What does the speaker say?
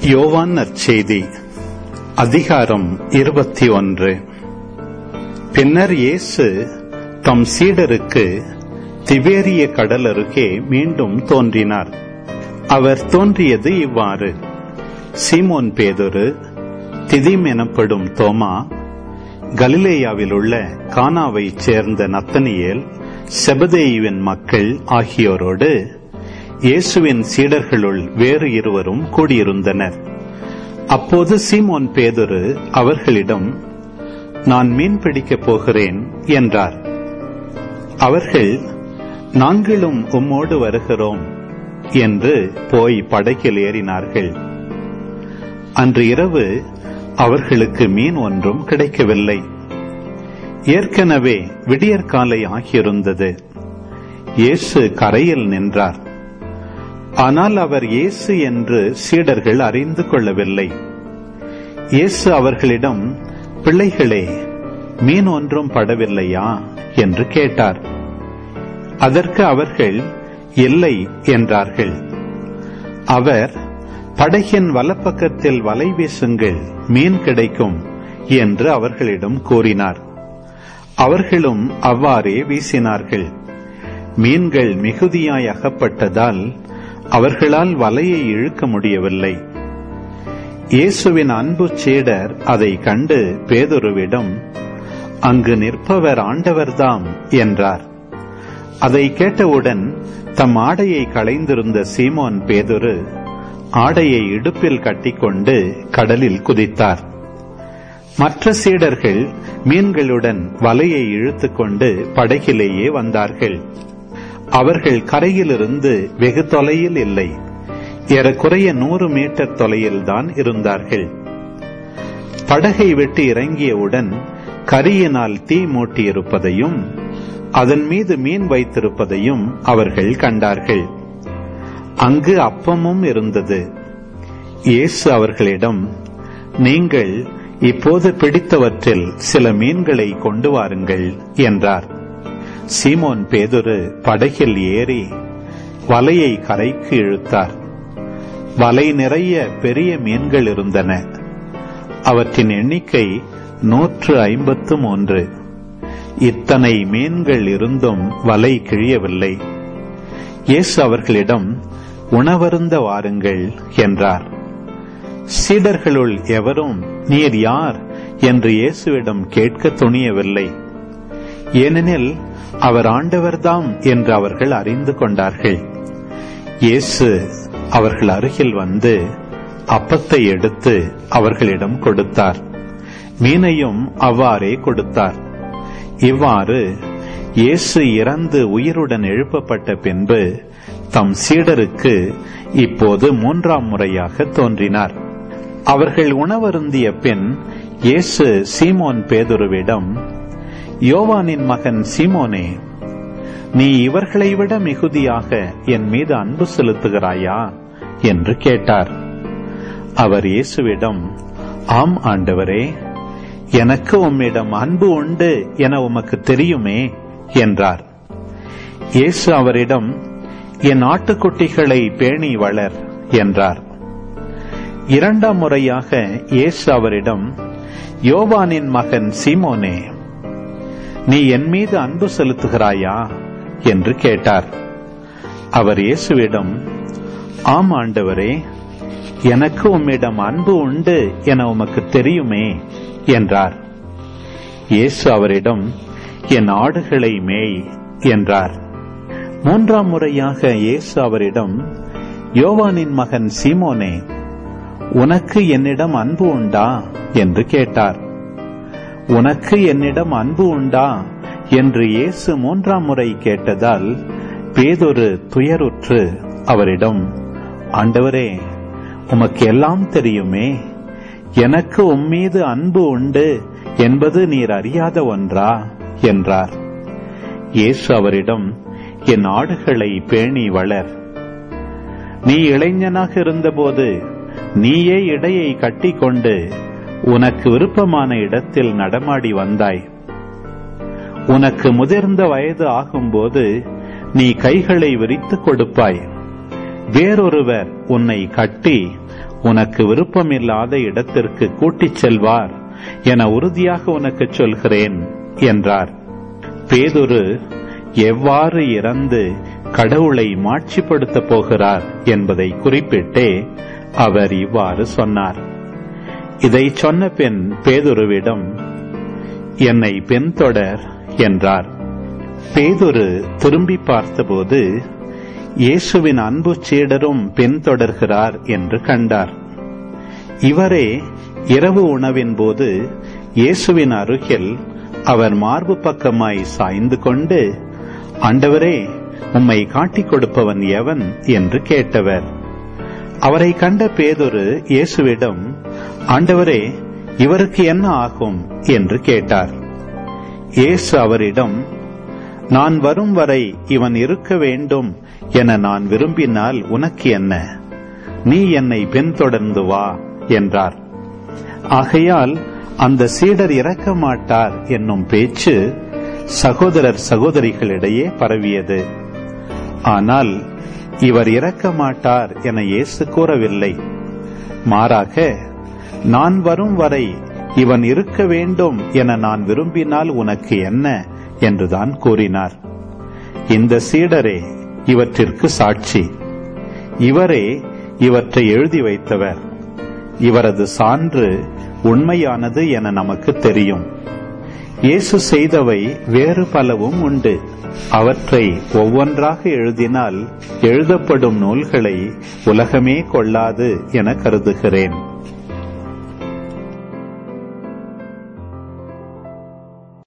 யோவான் நற்செய்தி அதிகாரம் இருபத்தி ஒன்று பின்னர் இயேசு தம் சீடருக்கு திபேரிய கடல் அருகே மீண்டும் தோன்றினார் அவர் தோன்றியது இவ்வாறு சீமோன் பேதுரு திதிம் எனப்படும் தோமா கலிலேயாவில் உள்ள கானாவைச் சேர்ந்த நத்தனியேல் செபதேயுவின் மக்கள் ஆகியோரோடு இயேசுவின் சீடர்களுள் வேறு இருவரும் கூடியிருந்தனர் அப்போது சீமோன் பேதுரு அவர்களிடம் நான் மீன் பிடிக்கப் போகிறேன் என்றார் அவர்கள் நாங்களும் உம்மோடு வருகிறோம் என்று போய் படகில் ஏறினார்கள் அன்று இரவு அவர்களுக்கு மீன் ஒன்றும் கிடைக்கவில்லை ஏற்கனவே விடியற்காலை ஆகியிருந்தது இயேசு கரையில் நின்றார் ஆனால் அவர் இயேசு என்று சீடர்கள் அறிந்து கொள்ளவில்லை இயேசு அவர்களிடம் பிள்ளைகளே மீன் ஒன்றும் படவில்லையா என்று கேட்டார் அதற்கு அவர்கள் இல்லை என்றார்கள் அவர் படகின் வலப்பக்கத்தில் வலை வீசுங்கள் மீன் கிடைக்கும் என்று அவர்களிடம் கூறினார் அவர்களும் அவ்வாறே வீசினார்கள் மீன்கள் மிகுதியாய் அகப்பட்டதால் அவர்களால் வலையை இழுக்க முடியவில்லை இயேசுவின் அன்பு சீடர் அதை கண்டு பேதுருவிடம் அங்கு நிற்பவர் ஆண்டவர்தாம் என்றார் அதை கேட்டவுடன் தம் ஆடையை களைந்திருந்த சீமோன் பேதுரு ஆடையை இடுப்பில் கட்டிக்கொண்டு கடலில் குதித்தார் மற்ற சீடர்கள் மீன்களுடன் வலையை இழுத்துக்கொண்டு படகிலேயே வந்தார்கள் அவர்கள் கரையிலிருந்து வெகு தொலையில் இல்லை ஏறக்குறைய நூறு மீட்டர் தொலையில்தான் இருந்தார்கள் படகை விட்டு இறங்கியவுடன் கரியினால் தீ மூட்டியிருப்பதையும் அதன் மீது மீன் வைத்திருப்பதையும் அவர்கள் கண்டார்கள் அங்கு அப்பமும் இருந்தது இயேசு அவர்களிடம் நீங்கள் இப்போது பிடித்தவற்றில் சில மீன்களை கொண்டு வாருங்கள் என்றார் சீமோன் பேதுரு படகில் ஏறி வலையை கரைக்கு இழுத்தார் வலை நிறைய பெரிய மீன்கள் இருந்தன அவற்றின் எண்ணிக்கை நூற்று ஐம்பத்து மூன்று இத்தனை மீன்கள் இருந்தும் வலை கிழியவில்லை இயேசு அவர்களிடம் உணவருந்த வாருங்கள் என்றார் சீடர்களுள் எவரும் நீர் யார் என்று இயேசுவிடம் கேட்க துணியவில்லை ஏனெனில் அவர் ஆண்டவர்தாம் என்று அவர்கள் அறிந்து கொண்டார்கள் இயேசு அவர்கள் அருகில் வந்து அப்பத்தை எடுத்து அவர்களிடம் கொடுத்தார் மீனையும் அவ்வாறே கொடுத்தார் இவ்வாறு இயேசு இறந்து உயிருடன் எழுப்பப்பட்ட பின்பு தம் சீடருக்கு இப்போது மூன்றாம் முறையாக தோன்றினார் அவர்கள் உணவருந்திய பின் இயேசு சீமோன் பேதுருவிடம் யோவானின் மகன் சீமோனே நீ இவர்களை விட மிகுதியாக என் மீது அன்பு செலுத்துகிறாயா என்று கேட்டார் அவர் இயேசுவிடம் ஆம் ஆண்டவரே எனக்கு உம்மிடம் அன்பு உண்டு என உமக்கு தெரியுமே என்றார் இயேசு அவரிடம் என் ஆட்டுக்குட்டிகளை பேணி வளர் என்றார் இரண்டாம் முறையாக இயேசு அவரிடம் யோவானின் மகன் சீமோனே நீ என் மீது அன்பு செலுத்துகிறாயா என்று கேட்டார் அவர் இயேசுவிடம் ஆம் ஆண்டவரே எனக்கு உம்மிடம் அன்பு உண்டு என உமக்கு தெரியுமே என்றார் இயேசு அவரிடம் என் ஆடுகளை மேய் என்றார் மூன்றாம் முறையாக இயேசு அவரிடம் யோவானின் மகன் சீமோனே உனக்கு என்னிடம் அன்பு உண்டா என்று கேட்டார் உனக்கு என்னிடம் அன்பு உண்டா என்று இயேசு மூன்றாம் முறை கேட்டதால் பேதொரு துயருற்று அவரிடம் ஆண்டவரே உமக்கு எல்லாம் தெரியுமே எனக்கு உம்மீது அன்பு உண்டு என்பது நீர் அறியாத ஒன்றா என்றார் இயேசு அவரிடம் என் ஆடுகளை பேணி வளர் நீ இளைஞனாக இருந்தபோது நீயே இடையை கட்டிக்கொண்டு உனக்கு விருப்பமான இடத்தில் நடமாடி வந்தாய் உனக்கு முதிர்ந்த வயது ஆகும்போது நீ கைகளை விரித்துக் கொடுப்பாய் வேறொருவர் உன்னை கட்டி உனக்கு விருப்பமில்லாத இடத்திற்கு கூட்டிச் செல்வார் என உறுதியாக உனக்கு சொல்கிறேன் என்றார் பேதுரு எவ்வாறு இறந்து கடவுளை மாட்சிப்படுத்தப் போகிறார் என்பதை குறிப்பிட்டே அவர் இவ்வாறு சொன்னார் இதை சொன்ன பின் பேதுருவிடம் என்னை பின்தொடர் என்றார் பேதுரு திரும்பி பார்த்தபோது இயேசுவின் அன்பு சீடரும் பின்தொடர்கிறார் என்று கண்டார் இவரே இரவு உணவின் போது இயேசுவின் அருகில் அவர் மார்பு பக்கமாய் சாய்ந்து கொண்டு ஆண்டவரே உம்மை காட்டிக் கொடுப்பவன் எவன் என்று கேட்டவர் அவரை கண்ட பேதொரு இயேசுவிடம் ஆண்டவரே இவருக்கு என்ன ஆகும் என்று கேட்டார் இயேசு அவரிடம் நான் வரும் வரை இவன் இருக்க வேண்டும் என நான் விரும்பினால் உனக்கு என்ன நீ என்னை பின்தொடர்ந்து வா என்றார் ஆகையால் அந்த சீடர் இறக்க மாட்டார் என்னும் பேச்சு சகோதரர் சகோதரிகளிடையே பரவியது ஆனால் இவர் இறக்க மாட்டார் என இயேசு கூறவில்லை மாறாக நான் வரும் வரை இவன் இருக்க வேண்டும் என நான் விரும்பினால் உனக்கு என்ன என்றுதான் கூறினார் இந்த சீடரே இவற்றிற்கு சாட்சி இவரே இவற்றை எழுதி வைத்தவர் இவரது சான்று உண்மையானது என நமக்கு தெரியும் இயேசு செய்தவை வேறு பலவும் உண்டு அவற்றை ஒவ்வொன்றாக எழுதினால் எழுதப்படும் நூல்களை உலகமே கொள்ளாது என கருதுகிறேன்